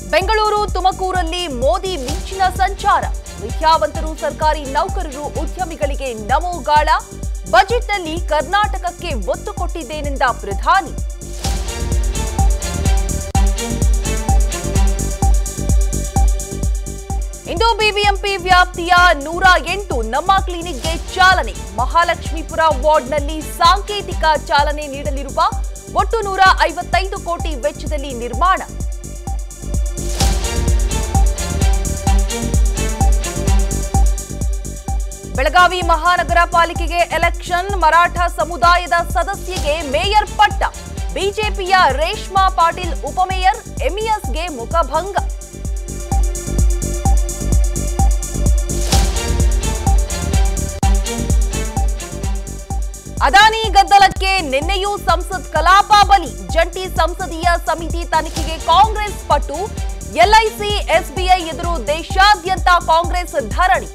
ಬೆಂಗಳೂರು ತುಮಕೂರಲ್ಲಿ ಮೋದಿ ಮಿಂಚಿನ ಸಂಚಾರ ವಿದ್ಯಾವಂತರು ಸರ್ಕಾರಿ ನೌಕರರು ಉದ್ಯಮಿಗಳಿಗೆ ನಮೋಗಾಳ ಬಜೆಟ್ನಲ್ಲಿ ಕರ್ನಾಟಕಕ್ಕೆ ಒತ್ತು ಕೊಟ್ಟಿದ್ದೇನೆಂದ ಪ್ರಧಾನಿ ಇಂದು ಬಿಬಿಎಂಪಿ ವ್ಯಾಪ್ತಿಯ ನೂರ ಎಂಟು ನಮ್ಮ ಕ್ಲಿನಿಕ್ಗೆ ಚಾಲನೆ ಮಹಾಲಕ್ಷ್ಮೀಪುರ ವಾರ್ಡ್ನಲ್ಲಿ ಸಾಂಕೇತಿಕ ಚಾಲನೆ ನೀಡಲಿರುವ ಒಟ್ಟು ನೂರ ಐವತ್ತೈದು ಕೋಟಿ ವೆಚ್ಚದಲ್ಲಿ ನಿರ್ಮಾಣ ಬೆಳಗಾವಿ ಮಹಾನಗರ ಪಾಲಿಕೆಗೆ ಎಲೆಕ್ಷನ್ ಮರಾಠ ಸಮುದಾಯದ ಸದಸ್ಯಗೆ ಮೇಯರ್ ಪಟ್ಟ ಬಿಜೆಪಿಯ ರೇಷ್ಮಾ ಪಾಟೀಲ್ ಉಪಮೇಯರ್ ಎಂಇಎಸ್ಗೆ ಮುಖಭಂಗ ಅದಾನಿ ಗದ್ದಲಕ್ಕೆ ನಿನ್ನೆಯೂ ಸಂಸತ್ ಕಲಾಪ ಬಲಿ ಜಂಟಿ ಸಂಸದೀಯ ಸಮಿತಿ ತನಿಖೆಗೆ ಕಾಂಗ್ರೆಸ್ ಪಟ್ಟು ಎಲ್ಐಸಿ ಎಸ್ಬಿಐ ಎದುರು ದೇಶಾದ್ಯಂತ ಕಾಂಗ್ರೆಸ್ ಧರಣಿ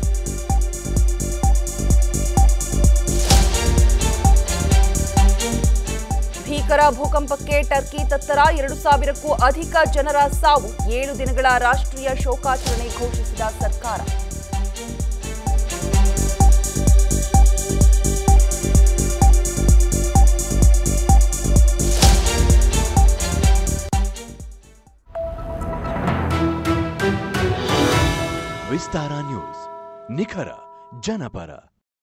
ಭೀಕರ ಭೂಕಂಪಕ್ಕೆ ಟರ್ಕಿ ತತ್ತರ ಎರಡು ಸಾವಿರಕ್ಕೂ ಅಧಿಕ ಜನರ ಸಾವು ಏಳು ದಿನಗಳ ರಾಷ್ಟ್ರೀಯ ಶೋಕಾಚರಣೆ ಘೋಷಿಸಿದ ಸರ್ಕಾರ ವಿಸ್ತಾರ ನ್ಯೂಸ್ ನಿಖರ ಜನಪರ